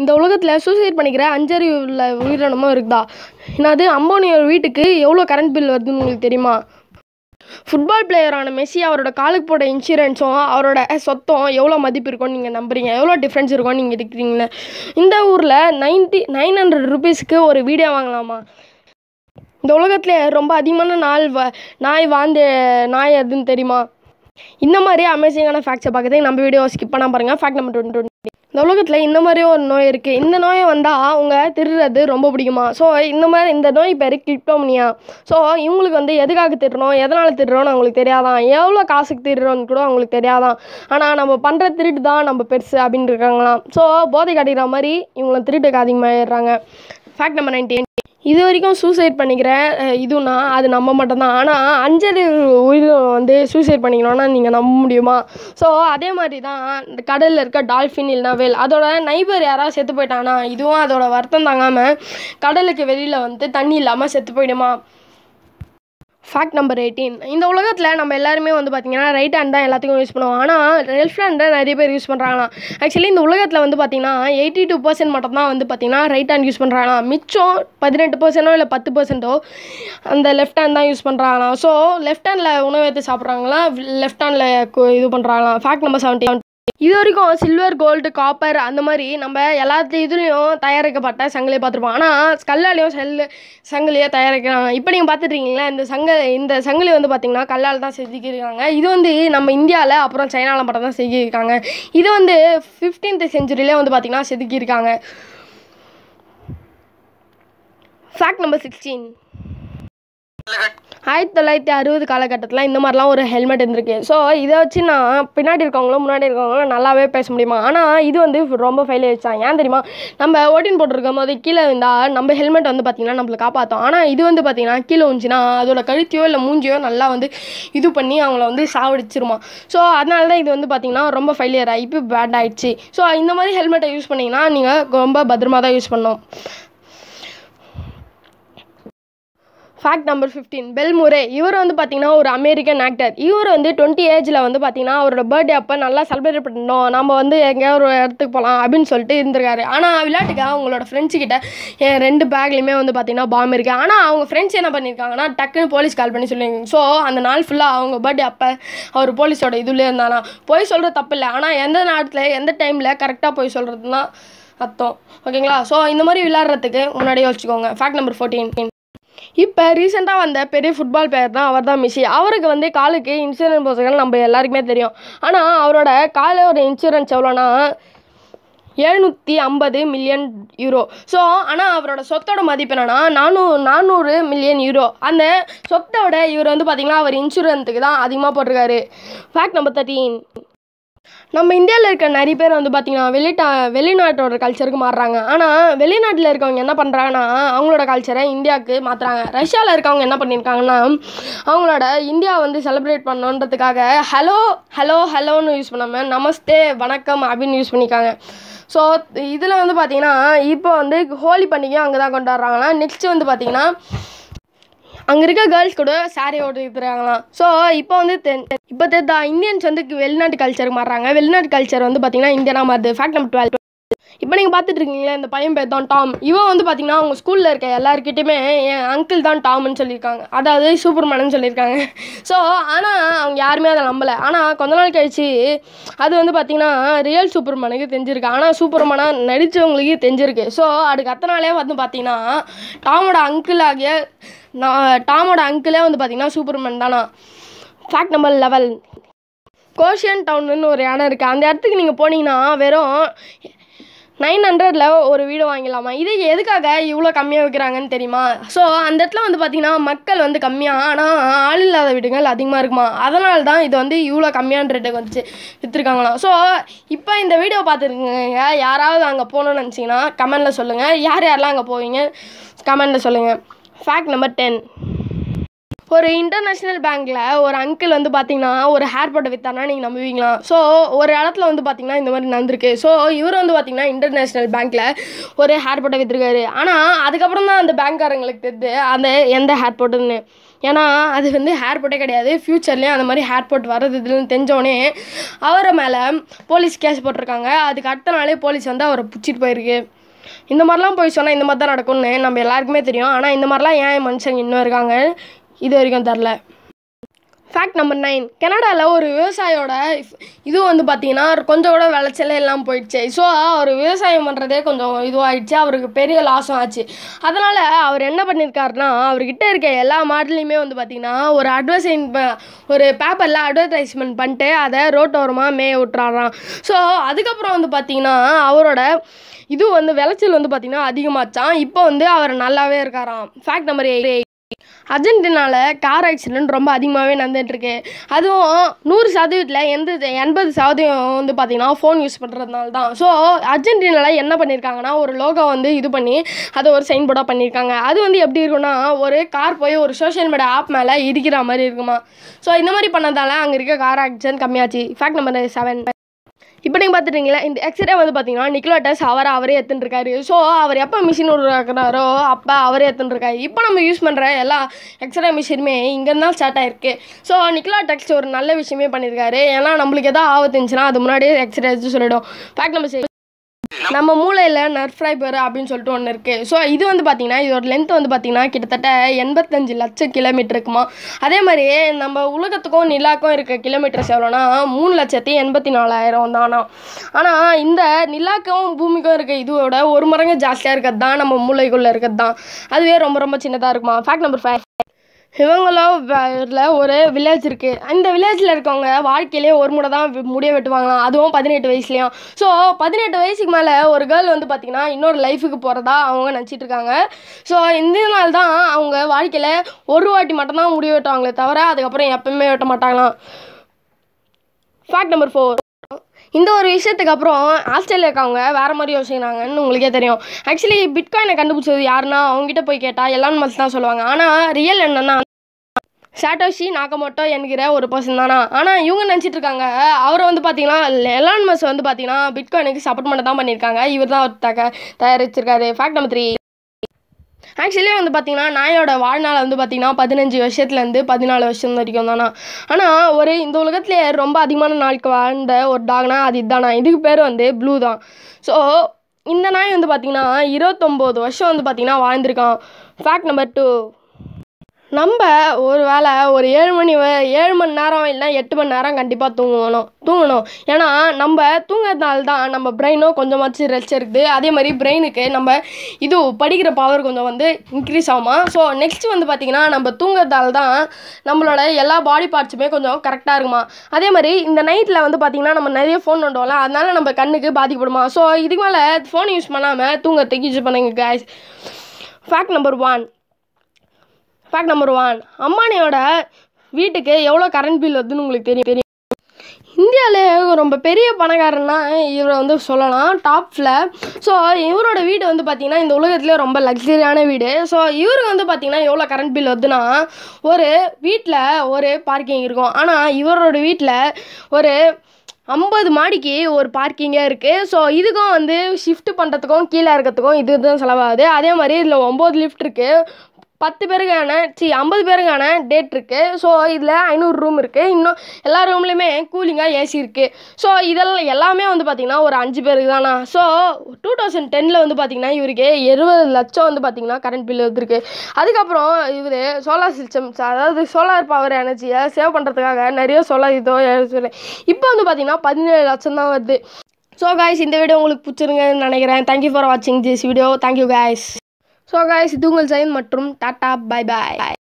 இந்த உலகத்தில் சூசைட் பண்ணிக்கிற அஞ்சறிவு உள்ள உயிரினமும் இருக்குதா என்னது அம்போனியோட வீட்டுக்கு எவ்வளோ கரண்ட் பில் வருதுன்னு உங்களுக்கு தெரியுமா ஃபுட்பால் பிளேயரான மெஸ்ஸி அவரோட காலுக்கு போட்ட இன்சூரன்ஸும் அவரோட சொத்தம் எவ்வளோ மதிப்பு இருக்கும்னு நீங்கள் நம்புறீங்க எவ்வளோ டிஃப்ரென்ஸ் இருக்கும்னு நீங்கள் இருக்கிறீங்களே இந்த ஊரில் நைன்ட்டி நைன் ஹண்ட்ரட் ருபீஸ்க்கு ஒரு வீடியோ வாங்கலாமா இந்த உலகத்துல ரொம்ப அதிகமான நாள் வ நாய் வாழ்ந்த நாய் எதுன்னு தெரியுமா இந்த மாதிரி அமேசிங்கான ஃபேக்ட்ஸை பார்க்கறதுக்கு நம்ம வீடியோ ஸ்கிப் பண்ணாம பாருங்கள் ஃபேக்ட் நம்பர் டுவெண்ட்டி டுவெண்ட்டி இந்த உலகத்தில் இந்த மாதிரி ஒரு நோய் இருக்குது இந்த நோயை வந்தால் அவங்க திருடுறது ரொம்ப பிடிக்குமா ஸோ இந்த மாதிரி இந்த நோய் பேர் கிளிப்டோமினியா ஸோ இவங்களுக்கு வந்து எதுக்காக திருடுறோம் எதனால் திருடுறோம்னு அவங்களுக்கு தெரியாதான் எவ்வளோ காசுக்கு திருடுறோன்னு கூட அவங்களுக்கு தெரியாதான் ஆனால் நம்ம பண்ணுற திருட்டு தான் நம்ம பெருசு அப்படின்னு இருக்காங்களாம் ஸோ போதை காட்டிக்கிற மாதிரி இவங்களை திருட்டுக்கு அதிகமாகிடுறாங்க ஃபேக்ட் நம்பர் நைன்டீன் இது வரைக்கும் சூசைட் பண்ணிக்கிற அஹ், இதுனா அது நம்ம மட்டும்தான் ஆனால் அஞ்சலி உயிரினம் வந்து சூசைட் பண்ணிக்கணும்னா நீங்கள் நம்ப முடியுமா ஸோ அதே மாதிரி தான் இந்த கடலில் இருக்க டால்ஃபின் இல்லைனா வேல் அதோட நைபர் யாராவது செத்து போயிட்டானா இதுவும் அதோட வருத்தம் தாங்காமல் கடலுக்கு வெளியில் வந்து தண்ணி இல்லாமல் செத்து போயிடுமா ஃபேக்ட் நம்பர் எயிட்டீன் இந்த உலகத்தில் நம்ம எல்லாருமே வந்து பார்த்திங்கன்னா ரைட் ஹேண்ட் தான் எல்லாத்துக்கும் யூஸ் பண்ணுவோம் ஆனால் லெஃப்ட் ஹேண்டை நிறைய பேர் யூஸ் பண்ணுறாங்களாம் ஆக்சுவலி இந்த உலகத்தில் வந்து பார்த்திங்கன்னா எயிட்டி டூ பர்சன்ட் மட்டும் தான் வந்து பார்த்திங்கன்னா ரைட் ஹேண்ட் யூஸ் பண்ணுறாங்களாம் மிச்சம் பதினெட்டு பர்சன்டோ இல்லை பத்து பர்சன்ட்டோ அந்த லெஃப்ட் ஹேண்ட் தான் யூஸ் பண்ணுறாங்களாம் ஸோ லெஃப்ட் ஹேண்டில் உணவு எடுத்து சாப்பிட்றாங்களா லெஃப்ட் ஹேண்டில் இது பண்ணுறாங்களாம் ஃபேக்ட் நம்பர் செவன்டீன் இது வரைக்கும் சில்வர் கோல்டு காப்பர் அந்த மாதிரி நம்ம எல்லாத்து இதுலேயும் தயாரிக்கப்பட்ட சங்கிலியை பார்த்துருப்போம் ஆனால் கல்லாலையும் செல் சங்கிலியை தயாரிக்கிறாங்க இப்போ நீங்கள் பார்த்துட்ருக்கீங்களா இந்த சங்க இந்த சங்கிலி வந்து பார்த்திங்கன்னா கல்லால் தான் செதுக்கியிருக்காங்க இது வந்து நம்ம இந்தியாவில் அப்புறம் சைனாவில் மட்டும் தான் செதுக்கியிருக்காங்க இது வந்து ஃபிஃப்டீன்த் செஞ்சுரியிலே வந்து பார்த்திங்கன்னா செதுக்கியிருக்காங்க ஃபேக்ட் நம்பர் சிக்ஸ்டீன் ஆயிரத்தி தொள்ளாயிரத்தி அறுபது காலகட்டத்தில் இந்த மாதிரிலாம் ஒரு ஹெல்மெட் இருந்திருக்கு ஸோ இதை வச்சு நான் பின்னாடி இருக்கவங்களும் முன்னாடி இருக்கவங்களும் நல்லாவே பேச முடியுமா ஆனால் இது வந்து ரொம்ப ஃபெயில் ஆயிடுச்சான் ஏன் தெரியுமா நம்ம ஓட்டின் போட்டிருக்கும் போது கீழே இருந்தால் நம்ம ஹெல்மெட் வந்து பார்த்திங்கன்னா நம்மளை காப்பாற்றும் ஆனால் இது வந்து பார்த்திங்கன்னா கீழே வந்துச்சுன்னா அதோட கழுத்தையோ இல்லை மூஞ்சியோ நல்லா வந்து இது பண்ணி அவங்கள வந்து சாவடிச்சிருமா ஸோ அதனால தான் இது வந்து பார்த்திங்கன்னா ரொம்ப ஃபெயிலியர் ஆகி இப்போ பேட் ஆயிடுச்சு ஸோ இந்த மாதிரி ஹெல்மெட்டை யூஸ் பண்ணிங்கன்னா நீங்கள் ரொம்ப பத்திரமா தான் யூஸ் பண்ணணும் fact number fifteen Bill Murray இவர் வந்து பார்த்தீங்கன்னா ஒரு அமெரிக்கன் ஆக்டர் இவர் வந்து டுவெண்ட்டி ஏஜில் வந்து பார்த்தீங்கன்னா அவரோட பர்த்டே அப்போ நல்லா செலிப்ரேட் பண்ணணும் நம்ம வந்து எங்கேயாவது ஒரு இடத்துக்கு போகலாம் அப்படின்னு சொல்லிட்டு இருந்திருக்காரு ஆனால் விளையாட்டுக்காக அவங்களோட ஃப்ரெண்ட்ஸு கிட்ட என் ரெண்டு பேக்லேயுமே வந்து பார்த்தீங்கன்னா பாம் இருக்குது ஆனால் அவங்க ஃப்ரெண்ட்ஸ் என்ன பண்ணியிருக்காங்கன்னா டக்குன்னு போலீஸ் கால் பண்ணி சொல்லியிருக்காங்க ஸோ அந்த நாள் ஃபுல்லாக அவங்க பர்த்டே அப்போ அவர் போலீஸோட இதுலேயே இருந்தானா போய் சொல்கிறது தப்பு இல்லை ஆனால் எந்த நேரத்தில் எந்த டைமில் கரெக்டாக போய் சொல்கிறது தான் அர்த்தம் ஓகேங்களா ஸோ இந்த மாதிரி விளையாடுறதுக்கு முன்னாடியே வச்சுக்கோங்க ஃபேக்ட் நம்பர் ஃபோர்டீன் இப்போ ரீசெண்டாக வந்த பெரிய ஃபுட்பால் பிளேயர் தான் அவர் தான் மிஸ்ஸி அவருக்கு வந்து காலுக்கு இன்சூரன்ஸ் போகிறதுக்கு நம்ம எல்லாருக்குமே தெரியும் ஆனால் அவரோட காலோட இன்சூரன்ஸ் எவ்வளோனா எழுநூற்றி ஐம்பது மில்லியன் யூரோ ஸோ ஆனால் அவரோட சொத்தோட மதிப்பு என்னன்னா நானூ நானூறு மில்லியன் யூரோ அந்த சொத்தோட இவர் வந்து பார்த்திங்கன்னா அவர் இன்சூரன்ஸுக்கு தான் அதிகமாக போட்டிருக்காரு ஃபேக்ட் நம்பர் தேர்ட்டீன் நம்ம இந்தியாவில் இருக்க நிறைய பேர் வந்து பார்த்திங்கன்னா வெளிட்டா வெளிநாட்டோட கல்ச்சருக்கு மாறுறாங்க ஆனால் வெளிநாட்டில் இருக்கவங்க என்ன பண்ணுறாங்கன்னா அவங்களோட கல்ச்சரை இந்தியாவுக்கு மாற்றுறாங்க ரஷ்யாவில் இருக்கவங்க என்ன பண்ணியிருக்காங்கன்னா அவங்களோட இந்தியா வந்து செலிப்ரேட் பண்ணணுன்றதுக்காக ஹலோ ஹலோ ஹலோன்னு யூஸ் பண்ணாமல் நமஸ்தே வணக்கம் அப்படின்னு யூஸ் பண்ணியிருக்காங்க ஸோ இதில் வந்து பார்த்திங்கன்னா இப்போ வந்து ஹோலி பண்டிகையும் அங்கே தான் கொண்டாடுறாங்களா நெக்ஸ்ட் வந்து பார்த்திங்கன்னா அங்கே இருக்க கேர்ள்ஸ் கூட சாரி ஓட்டிருக்கிறாங்களாம் ஸோ இப்போ வந்து தென் இப்போ தெரிந்தா இந்தியன்ஸ் வந்து வெளிநாட்டு கல்ச்சருக்கு மாறுறாங்க வெளிநாட்டு கல்ச்சர் வந்து பார்த்தீங்கன்னா இந்தியனாக மாறுது ஃபேக்ட் நம்பர் டுவெல் இப்போ நீங்கள் பார்த்துட்டு இருக்கீங்களா இந்த பையன் பேர் தான் டாம் இவன் வந்து பார்த்தீங்கன்னா அவங்க ஸ்கூலில் இருக்க எல்லாருக்கிட்டையுமே என் அங்கிள் தான் டாம்னு சொல்லியிருக்காங்க அதாவது சூப்பர்மேனு சொல்லியிருக்காங்க ஸோ ஆனால் அவங்க யாருமே அதை நம்பலை ஆனால் கொஞ்ச நாள் கழிச்சு அது வந்து பார்த்தீங்கன்னா ரியல் சூப்பர்மேனுக்கு தெரிஞ்சிருக்கு ஆனால் சூப்பர்மேனாக நடித்தவங்களுக்கு தெரிஞ்சிருக்கு ஸோ அதுக்கு அத்தனை நாளே வந்து பார்த்தீங்கன்னா டாமோட அங்கிள் ஆகிய நான் டாமோட அங்கிளே வந்து பார்த்தீங்கன்னா சூப்பர்மேன் தானா ஃபேக்ட் நம்பர் லெவல் கோஷியன் டவுன்னு ஒரு இடம் இருக்குது அந்த இடத்துக்கு நீங்கள் போனீங்கன்னா வெறும் நைன் ஹண்ட்ரடில் ஒரு வீடு வாங்கிடலாமா இது எதுக்காக இவ்வளோ கம்மியாக விற்கிறாங்கன்னு தெரியுமா ஸோ அந்த இடத்துல வந்து பார்த்திங்கன்னா மக்கள் வந்து கம்மியாக ஆனால் ஆள் இல்லாத வீடுகள் அதிகமாக இருக்குமா அதனால தான் இது வந்து இவ்வளோ கம்மியான ரேட்டுக்கு வந்துச்சு விற்றுருக்காங்களாம் ஸோ இப்போ இந்த வீடியோ பார்த்துருக்கீங்க யாராவது அங்கே போகணுன்னு நினச்சிங்கன்னா கமெண்டில் சொல்லுங்கள் யார் யாரெல்லாம் அங்கே போவீங்க கமெண்டில் சொல்லுங்கள் ஃபேக்ட் நம்பர் டென் ஒரு இன்டர்நேஷ்னல் பேங்க்கில் ஒரு அங்கிள் வந்து பார்த்தீங்கன்னா ஒரு ஹேர் பட்டை வித்தானா நீங்கள் நம்புவீங்களா ஸோ ஒரு இடத்துல வந்து பார்த்தீங்கன்னா இந்த மாதிரி நடந்திருக்கு ஸோ இவர் வந்து பார்த்தீங்கன்னா இன்டர்நேஷ்னல் பேங்க்கில் ஒரு ஹேர் பட்டை விற்றுருக்காரு ஆனால் அதுக்கப்புறம் தான் அந்த பேங்க்காரங்களுக்கு தெரியுது அந்த எந்த ஹேர் போட்டுன்னு ஏன்னா அது வந்து ஹேர் போட்டே கிடையாது ஃப்யூச்சர்லேயும் அந்த மாதிரி ஹேர் போட் வர்றது இதுன்னு தெரிஞ்சோடனே அவரை மேலே போலீஸ் கேஸ் போட்டிருக்காங்க அதுக்கு அடுத்த நாளே போலீஸ் வந்து அவரை பிடிச்சிட்டு போயிருக்கு இந்த மாதிரிலாம் போய் சொன்னால் இந்த மாதிரி தான் நடக்கும்னு நம்ம எல்லாருக்குமே தெரியும் ஆனால் இந்த மாதிரிலாம் ஏன் மனுஷங்க இன்னும் இருக்காங்க இது வரைக்கும் தெரில ஃபேக்ட் நம்பர் நைன் கனடாவில் ஒரு விவசாயியோட இது வந்து பார்த்தீங்கன்னா கொஞ்சம் கூட விளைச்சலே எல்லாம் போயிடுச்சு ஸோ அவர் விவசாயம் பண்ணுறதே கொஞ்சம் இதுவாகிடுச்சு அவருக்கு பெரிய லாஸும் ஆச்சு அதனால் அவர் என்ன பண்ணியிருக்காருன்னா அவர்கிட்ட இருக்க எல்லா மாடல்லையுமே வந்து பார்த்தீங்கன்னா ஒரு அட்வர்டைஸ்மெண்ட் ஒரு பேப்பரில் அட்வர்டைஸ்மெண்ட் பண்ணிட்டு அதை ரோட்டோரமாக மேய விட்டுறாராம் ஸோ அதுக்கப்புறம் வந்து பார்த்தீங்கன்னா அவரோட இது வந்து விளைச்சல் வந்து பார்த்தீங்கன்னா அதிகமாச்சான் இப்போ வந்து அவர் நல்லாவே இருக்காராம் ஃபேக்ட் நம்பர் எயிட் அர்ஜென்டினாவில் கார் ஆக்சிடென்ட் ரொம்ப அதிகமாகவே நடந்துகிட்ருக்கு அதுவும் நூறு சதவீதத்தில் எந்த எண்பது சதவீதம் வந்து பார்த்திங்கன்னா ஃபோன் யூஸ் பண்ணுறதுனால தான் ஸோ அர்ஜென்டினாவில் என்ன பண்ணியிருக்காங்கன்னா ஒரு லோகோ வந்து இது பண்ணி அதை ஒரு சைன் போர்டாக பண்ணியிருக்காங்க அது வந்து எப்படி இருக்குன்னா ஒரு கார் போய் ஒரு சோஷியல் மீடியா ஆப் மேலே இடிக்கிற மாதிரி இருக்குமா ஸோ இந்த மாதிரி பண்ணதால அங்கே இருக்க கார் ஆக்சிடென்ட் கம்மியாச்சு ஃபேக்ட் நம்பர் செவன் இப்போ நீங்கள் பார்த்துட்டீங்களா இந்த எக்ஸ்ரே வந்து பார்த்தீங்கன்னா நிக்கோலட்டஸ் அவரை அவரே எடுத்துன்னு இருக்காரு ஸோ அவர் எப்போ மிஷின் உருவாக்குறாரோ அப்போ அவரே எடுத்துன்னு இருக்காரு இப்போ நம்ம யூஸ் பண்ணுற எல்லா எக்ஸ்ரே மிஷினுமே இங்கேருந்து தான் ஸ்டார்ட் ஆயிருக்கு ஸோ நிக்கலா டெக்ஸ்ட் ஒரு நல்ல விஷயமே பண்ணியிருக்காரு ஏன்னா நம்மளுக்கு எதாவது ஆபத்து இருந்துச்சுன்னா அது முன்னாடியே எக்ஸ்ரே எடுத்து சொல்லிடும் ஃபேக்ட் நம்ம நம்ம மூளையில் நர்வ் ஃபைபர் அப்படின்னு சொல்லிட்டு ஒன்று இருக்குது ஸோ இது வந்து பார்த்திங்கன்னா இதோட லென்த் வந்து பார்த்திங்கன்னா கிட்டத்தட்ட எண்பத்தஞ்சு லட்சம் கிலோமீட்டர் இருக்குமா அதே மாதிரி நம்ம உலகத்துக்கும் நிலாக்கும் இருக்க கிலோமீட்டர்ஸ் எவ்வளோனா மூணு லட்சத்தி எண்பத்தி நாலாயிரம் தானா ஆனால் இந்த நிலாக்கும் பூமிக்கும் இருக்க இதோட ஒரு மடங்கு ஜாஸ்தியாக இருக்கிறது தான் நம்ம மூளைக்குள்ளே இருக்கிறது தான் அதுவே ரொம்ப ரொம்ப சின்னதாக இருக்குமா ஃபேக்ட் நம்பர் ஃபைவ் இவங்களோ ஒரு வில்லேஜ் இருக்குது அந்த வில்லேஜில் இருக்கவங்க வாழ்க்கையிலே ஒரு முறை தான் முடிய வெட்டுவாங்களாம் அதுவும் பதினெட்டு வயசுலேயும் ஸோ பதினெட்டு வயசுக்கு மேலே ஒரு கேர்ள் வந்து பார்த்திங்கன்னா இன்னொரு லைஃபுக்கு போகிறதா அவங்க நினச்சிட்டு இருக்காங்க ஸோ இந்த நாள் தான் அவங்க வாழ்க்கையில் ஒரு வாட்டி மட்டும்தான் முடிய வெட்டுவாங்களே தவிர அதுக்கப்புறம் எப்பவுமே வெட்ட மாட்டாங்களாம் ஃபேக்ட் நம்பர் ஃபோர் இந்த ஒரு விஷயத்துக்கு அப்புறம் ஆஸ்திரேலியா இருக்கவங்க வேறு மாதிரி யோசிக்கிறாங்கன்னு உங்களுக்கே தெரியும் ஆக்சுவலி பிட்காயினை கண்டுபிடிச்சது யாருன்னா அவங்ககிட்ட போய் கேட்டால் எலான் மஸ் தான் சொல்லுவாங்க ஆனால் ரியல் என்னன்னா சாட்டோஷி நாக்கமோட்டோ என்கிற ஒரு பர்சன் தானா ஆனால் இவங்க நினச்சிட்டு இருக்காங்க அவரை வந்து பார்த்தீங்கன்னா எலான் மஸ் வந்து பார்த்தீங்கன்னா பிட்காயினுக்கு சப்போர்ட் பண்ண தான் பண்ணியிருக்காங்க இவர் தான் தக தயாரிச்சிருக்காரு ஃபேக்ட் நம்பர் த்ரீ ஆக்சுவலி வந்து பார்த்தீங்கன்னா நாயோட வாழ்நாள் வந்து பார்த்தீங்கன்னா பதினஞ்சு வருஷத்துலேருந்து பதினாலு வருஷம் வரைக்கும் தானா ஆனால் ஒரு இந்த உலகத்துலேயே ரொம்ப அதிகமான நாளுக்கு வாழ்ந்த ஒரு டாக்னா அது இதுதானா இதுக்கு பேர் வந்து ப்ளூ தான் ஸோ இந்த நாய் வந்து பார்த்தீங்கன்னா இருபத்தொம்போது வருஷம் வந்து பார்த்தீங்கன்னா வாழ்ந்திருக்கான் ஃபேக்ட் நம்பர் டூ நம்ம ஒரு வேளை ஒரு ஏழு மணி வ- ஏழு மணி நேரம் இல்லைனா எட்டு மணி நேரம் கண்டிப்பாக தூங்கணும் தூங்கணும் ஏன்னா நம்ம தூங்குறதுனால தான் நம்ம பிரெயினும் கொஞ்சமாச்சு ரெஸ்ட் இருக்குது அதே மாதிரி பிரெயினுக்கு நம்ம இது படிக்கிற பவர் கொஞ்சம் வந்து இன்க்ரீஸ் ஆகுமா ஸோ நெக்ஸ்ட் வந்து பார்த்திங்கன்னா நம்ம தூங்குறதால தான் நம்மளோட எல்லா பாடி பார்ட்ஸுமே கொஞ்சம் கரெக்டாக இருக்குமா அதே மாதிரி இந்த நைட்டில் வந்து பார்த்திங்கன்னா நம்ம நிறைய ஃபோன் நோண்டுவோம்ல அதனால நம்ம கண்ணுக்கு பாதிக்கப்படுமா ஸோ இதுக்கு மேலே ஃபோன் யூஸ் பண்ணாமல் தூங்குறதுக்கு யூஸ் பண்ணுங்க guys fact number one fact number one அம்பானியோட வீட்டுக்கு எவ்வளோ கரண்ட் பில் வருதுன்னு உங்களுக்கு தெரியும் தெரியும் இந்தியாவிலே ரொம்ப பெரிய பணக்காரன்னா இவரை வந்து சொல்லலாம் டாப்பில் ஸோ இவரோட வீடு வந்து பார்த்திங்கன்னா இந்த உலகத்துலேயே ரொம்ப லக்ஸரியான வீடு ஸோ இவருக்கு வந்து பார்த்திங்கன்னா எவ்வளோ கரண்ட் பில் வருதுன்னா ஒரு வீட்டில் ஒரு பார்க்கிங் இருக்கும் ஆனால் இவரோட வீட்டில் ஒரு ஐம்பது மாடிக்கு ஒரு பார்க்கிங்கே இருக்குது ஸோ இதுக்கும் வந்து ஷிஃப்ட் பண்ணுறதுக்கும் கீழே இருக்கிறதுக்கும் இது தான் செலவாகுது அதே மாதிரி இதில் ஒம்பது லிஃப்ட் இருக்குது பத்து பேருக்கான சி ஐம்பது பேருக்கான டேட் இருக்குது ஸோ இதில் ஐநூறு ரூம் இருக்குது இன்னும் எல்லா ரூம்லேயுமே கூலிங்காக ஏசி இருக்குது ஸோ இதெல்லாம் எல்லாமே வந்து பார்த்திங்கன்னா ஒரு அஞ்சு பேருக்கு தானா ஸோ டூ தௌசண்ட் டெனில் வந்து பார்த்திங்கன்னா இவருக்கு எழுபது லட்சம் வந்து பார்த்திங்கன்னா கரண்ட் பில் வந்துருக்கு அதுக்கப்புறம் இவர் சோலார் சிஸ்டம்ஸ் அதாவது சோலார் பவர் எனர்ஜியை சேவ் பண்ணுறதுக்காக நிறைய சோலார் இதோ இப்போ வந்து பார்த்திங்கன்னா பதினேழு லட்சம் தான் வருது ஸோ காய்ஸ் இந்த வீடியோ உங்களுக்கு பிடிச்சிருங்கன்னு நினைக்கிறேன் தேங்க்யூ ஃபார் வாட்சிங் this video thank you guys so guys இது உங்கள் ஜெயன் மற்றும் டாட்டா பை பாய்